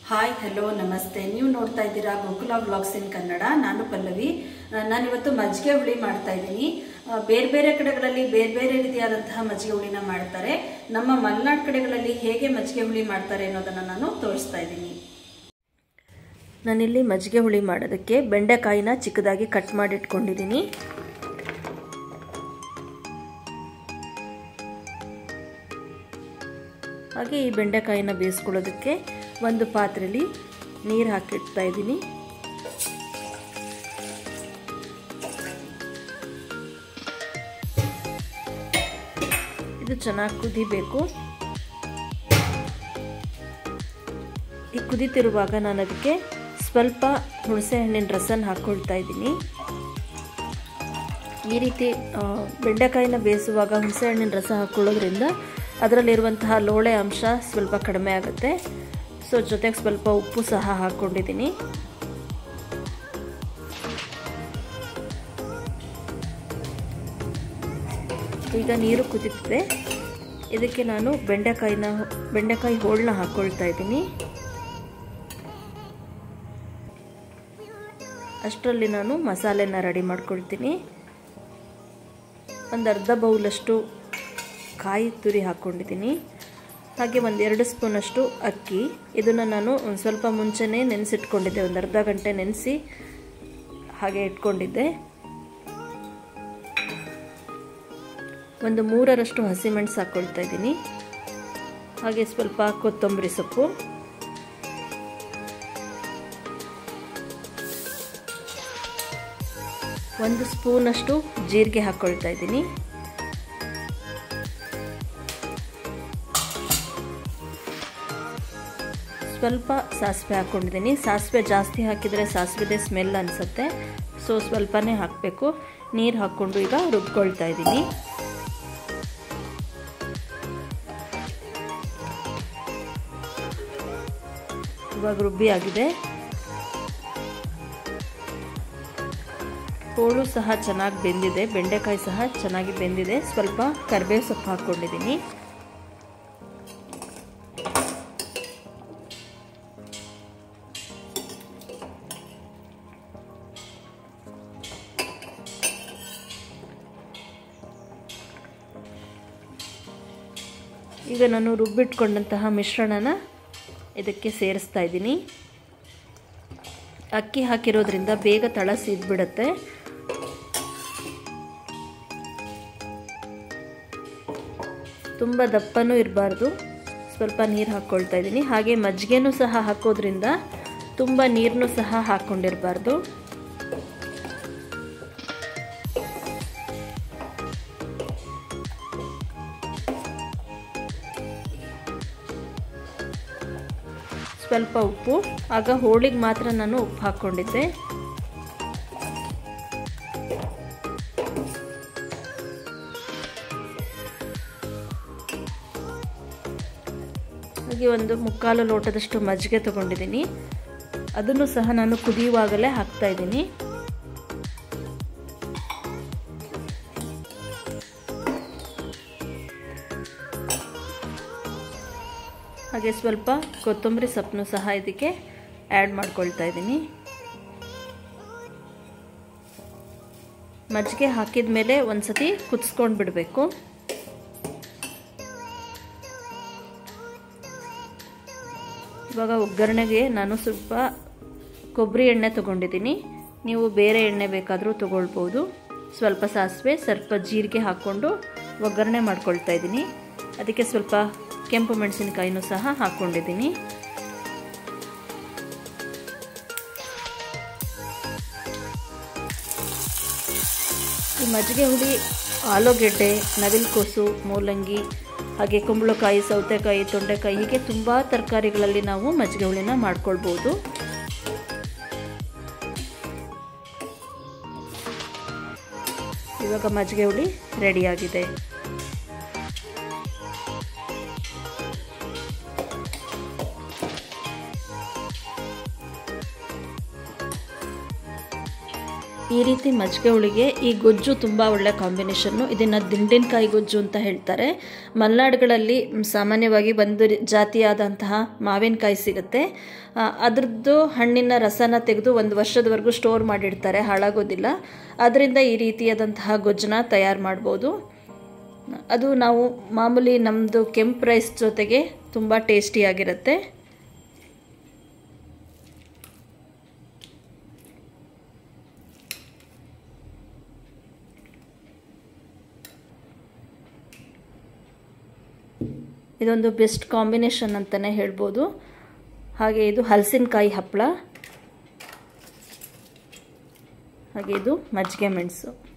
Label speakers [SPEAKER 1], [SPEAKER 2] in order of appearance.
[SPEAKER 1] hi hello ನಮಸ್ತೆ ನೀವು ನೋಡ್ತಾ ಇದ್ದೀರಾ ಗೋಕುಲ ವ್ಲಾಗ್ಸ್ ಇನ್ ಕನ್ನಡ ನಾನು ಪಲ್ಲವಿ ಆ, ನಾನಿವತ್ತು ಮಜ್ಜಿಗೆ ಹುಳಿ ಮಾಡ್ತಾ ಇದ್ದೀನಿ ಆ, ಬೇರೆ ಬೇರೆ ಕಡೆಗಳಲ್ಲಿ ಬೇರೆ ಬೇರೆ ರೀತಿಯಾದಂತಹ ಮಜ್ಜಿಗೆ ಹುಳಿನ ಮಾಡ್ತಾರೆ ನಮ್ಮ ಮಲೆನಾಡು ಕಡೆಗಳಲ್ಲಿ ಹೇಗೆ ಮಜ್ಜಿಗೆ ಹುಳಿ ಮಾಡ್ತಾರೆ ಅನ್ನೋದನ್ನು ನಾನು ತೋರಿಸ್ತಾ ಇದ್ದೀನಿ
[SPEAKER 2] ನಾನಿಲ್ಲಿ ಮಜ್ಜಿಗೆ ಹುಳಿ ಮಾಡೋದಕ್ಕೆ ಬೆಂಡೆಕಾಯಿನ ಚಿಕ್ಕದಾಗಿ ಕಟ್ ಮಾಡಿ ಇಟ್ಕೊಂಡಿದ್ದೀನಿ ಹಾಗೆ ಈ ಬೆಂಡೆಕಾಯಿನ ಬೇಯಿಸ್ಕೊಳ್ಳೋದಕ್ಕೆ ಒಂದು ಪಾತ್ರೆಯಲ್ಲಿ ನೀರು ಹಾಕಿಡ್ತಾ ಇದ್ದೀನಿ ಇದು ಚೆನ್ನಾಗಿ ಕುದಿಬೇಕು ಈ ಕುದೀತಿರುವಾಗ ನಾನು ಅದಕ್ಕೆ ಸ್ವಲ್ಪ ಹುಣಸೆ ಹಣ್ಣಿನ ರಸನ ಹಾಕ್ಕೊಳ್ತಾ ಇದ್ದೀನಿ ಈ ರೀತಿ ಬೆಂಡೆಕಾಯಿನ ಬೇಯಿಸುವಾಗ ಹುಣಸೆ ಹಣ್ಣಿನ ರಸ ಹಾಕ್ಕೊಳ್ಳೋದ್ರಿಂದ ಅದರಲ್ಲಿರುವಂತಹ ಲೋಳೆ ಅಂಶ ಸ್ವಲ್ಪ ಕಡಿಮೆ ಆಗುತ್ತೆ ಸೊ ಜೊತೆಗೆ ಸ್ವಲ್ಪ ಉಪ್ಪು ಸಹ ಹಾಕ್ಕೊಂಡಿದ್ದೀನಿ ಈಗ ನೀರು ಕುದೀತಿದೆ ಇದಕ್ಕೆ ನಾನು ಬೆಂಡೆಕಾಯಿನ ಬೆಂಡೆಕಾಯಿ ಹೋಳನ್ನ ಹಾಕ್ಕೊಳ್ತಾ ಇದ್ದೀನಿ ಅಷ್ಟರಲ್ಲಿ ನಾನು ಮಸಾಲೆನ ರೆಡಿ ಮಾಡ್ಕೊಳ್ತೀನಿ ಒಂದು ಅರ್ಧ ಬೌಲಷ್ಟು ಕಾಯಿ ತುರಿ ಹಾಕ್ಕೊಂಡಿದ್ದೀನಿ ಹಾಗೆ ಒಂದು ಎರಡು ಸ್ಪೂನಷ್ಟು ಅಕ್ಕಿ ಇದನ್ನು ನಾನು ಒಂದು ಸ್ವಲ್ಪ ಮುಂಚೆನೇ ನೆನೆಸಿಟ್ಕೊಂಡಿದ್ದೆ ಒಂದು ಅರ್ಧ ಗಂಟೆ ನೆನೆಸಿ ಹಾಗೆ ಇಟ್ಕೊಂಡಿದ್ದೆ ಒಂದು ಮೂರರಷ್ಟು ಹಸಿಮೆಣಸು ಹಾಕ್ಕೊಳ್ತಾ ಇದ್ದೀನಿ ಹಾಗೆ ಸ್ವಲ್ಪ ಕೊತ್ತಂಬರಿ ಸೊಪ್ಪು ಒಂದು ಸ್ಪೂನಷ್ಟು ಜೀರಿಗೆ ಹಾಕ್ಕೊಳ್ತಾ ಇದ್ದೀನಿ ಸ್ವಲ್ಪ ಸಾಸಿವೆ ಹಾಕ್ಕೊಂಡಿದ್ದೀನಿ ಸಾಸಿವೆ ಜಾಸ್ತಿ ಹಾಕಿದರೆ ಸಾಸಿವೆದೇ ಸ್ಮೆಲ್ ಅನಿಸುತ್ತೆ ಸೊ ಸ್ವಲ್ಪನೇ ಹಾಕಬೇಕು ನೀರು ಹಾಕ್ಕೊಂಡು ಈಗ ರುಬ್ಕೊಳ್ತಾ ಇದ್ದೀನಿ ಇವಾಗ ರುಬ್ಬಿ ಆಗಿದೆ ಹೋಳು ಸಹ ಚೆನ್ನಾಗಿ ಬೆಂದಿದೆ ಬೆಂಡೆಕಾಯಿ ಸಹ ಚೆನ್ನಾಗಿ ಬೆಂದಿದೆ ಸ್ವಲ್ಪ ಕರಿಬೇವು ಸೊಪ್ಪು ಹಾಕ್ಕೊಂಡಿದ್ದೀನಿ ಈಗ ನಾನು ರುಬ್ಬಿಟ್ಕೊಂಡಂತಹ ಮಿಶ್ರಣನ ಇದಕ್ಕೆ ಸೇರಿಸ್ತಾ ಇದ್ದೀನಿ ಅಕ್ಕಿ ಹಾಕಿರೋದ್ರಿಂದ ಬೇಗ ತಳ ಸಿದ್ಬಿಡುತ್ತೆ ತುಂಬ ದಪ್ಪನೂ ಇರಬಾರ್ದು ಸ್ವಲ್ಪ ನೀರು ಹಾಕ್ಕೊಳ್ತಾ ಇದ್ದೀನಿ ಹಾಗೆ ಮಜ್ಜಿಗೆನೂ ಸಹ ಹಾಕೋದ್ರಿಂದ ತುಂಬ ನೀರನ್ನು ಸಹ ಹಾಕ್ಕೊಂಡಿರಬಾರ್ದು ಸ್ವಲ್ಪ ಉಪ್ಪು ಆಗ ಹೋಳಿಗೆ ಮಾತ್ರ ನಾನು ಉಪ್ಪು ಹಾಕ್ಕೊಂಡಿದ್ದೆ ಹಾಗೆ ಒಂದು ಮುಕ್ಕಾಲು ಲೋಟದಷ್ಟು ಮಜ್ಜಿಗೆ ತಗೊಂಡಿದ್ದೀನಿ ಅದನ್ನು ಸಹ ನಾನು ಕುದಿಯುವಾಗಲೇ ಹಾಕ್ತಾ ಇದ್ದೀನಿ ಹಾಗೆ ಸ್ವಲ್ಪ ಕೊತ್ತಂಬರಿ ಸೊಪ್ಪನ್ನು ಸಹ ಇದಕ್ಕೆ ಆ್ಯಡ್ ಮಾಡ್ಕೊಳ್ತಾ ಇದ್ದೀನಿ ಮಜ್ಜಿಗೆ ಹಾಕಿದ ಮೇಲೆ ಒಂದು ಸತಿ ಕುದಿಸ್ಕೊಂಡು ಬಿಡಬೇಕು ಇವಾಗ ಒಗ್ಗರಣೆಗೆ ನಾನು ಸ್ವಲ್ಪ ಕೊಬ್ಬರಿ ಎಣ್ಣೆ ತೊಗೊಂಡಿದ್ದೀನಿ ನೀವು ಬೇರೆ ಎಣ್ಣೆ ಬೇಕಾದರೂ ತೊಗೊಳ್ಬೋದು ಸ್ವಲ್ಪ ಸಾಸಿವೆ ಸ್ವಲ್ಪ ಜೀರಿಗೆ ಹಾಕ್ಕೊಂಡು ಒಗ್ಗರಣೆ ಮಾಡ್ಕೊಳ್ತಾ ಇದ್ದೀನಿ ಅದಕ್ಕೆ ಸ್ವಲ್ಪ ಕೆಂಪು ಮೆಣಸಿನಕಾಯಿನೂ ಸಹ ಹಾಕ್ಕೊಂಡಿದ್ದೀನಿ ಈ ಮಜ್ಜಿಗೆ ಹುಳಿ ಆಲೂಗೆಡ್ಡೆ ನವಿಲುಕೋಸು ಮೂಲಂಗಿ ಹಾಗೆ ಕುಂಬಳಕಾಯಿ ಸೌತೆಕಾಯಿ ತೊಂಡೆಕಾಯಿ ಹೀಗೆ ತುಂಬ ತರಕಾರಿಗಳಲ್ಲಿ ನಾವು ಮಜ್ಜಿಗೆ ಹುಳಿನ ಮಾಡ್ಕೊಳ್ಬೋದು ಇವಾಗ ಮಜ್ಜಿಗೆ ಹುಳಿ ರೆಡಿಯಾಗಿದೆ ಈ ಈ ರೀತಿ ಮಜ್ಜಿಗೆ ಹುಳಿಗೆ ಈ ಗೊಜ್ಜು ತುಂಬ ಒಳ್ಳೆ ಕಾಂಬಿನೇಷನ್ನು ಇದನ್ನು ದಿಂಡಿನಕಾಯಿ ಗೊಜ್ಜು ಅಂತ ಹೇಳ್ತಾರೆ ಮಲೆನಾಡುಗಳಲ್ಲಿ ಸಾಮಾನ್ಯವಾಗಿ ಒಂದು ರಿ- ಜಾತಿಯಾದಂತಹ ಮಾವಿನಕಾಯಿ ಸಿಗುತ್ತೆ ಆ, ಅದ್ರದ್ದು ಹಣ್ಣಿನ ರಸನ ತೆಗೆದು ಒಂದು ವರ್ಷದವರೆಗೂ ಸ್ಟೋರ್ ಮಾಡಿಡ್ತಾರೆ ಹಾಳಾಗೋದಿಲ್ಲ ಅದರಿಂದ ಈ ರೀತಿಯಾದಂತಹ ಗೊಜ್ಜನ್ನ ತಯಾರು ಮಾಡ್ಬೋದು ಅದು ನಾವು ಮಾಮೂಲಿ ನಮ್ಮದು ಕೆಂಪು ರೈಸ್ ಜೊತೆಗೆ ತುಂಬ ಟೇಸ್ಟಿಯಾಗಿರುತ್ತೆ ಇದೊಂದು ಬೆಸ್ಟ್ ಕಾಂಬಿನೇಷನ್ ಅಂತಲೇ ಹೇಳ್ಬೋದು ಹಾಗೆ ಇದು ಹಲಸಿನಕಾಯಿ ಹಪ್ಪಳ ಹಾಗೆ ಇದು ಮಜ್ಜಿಗೆ ಮೆಣಸು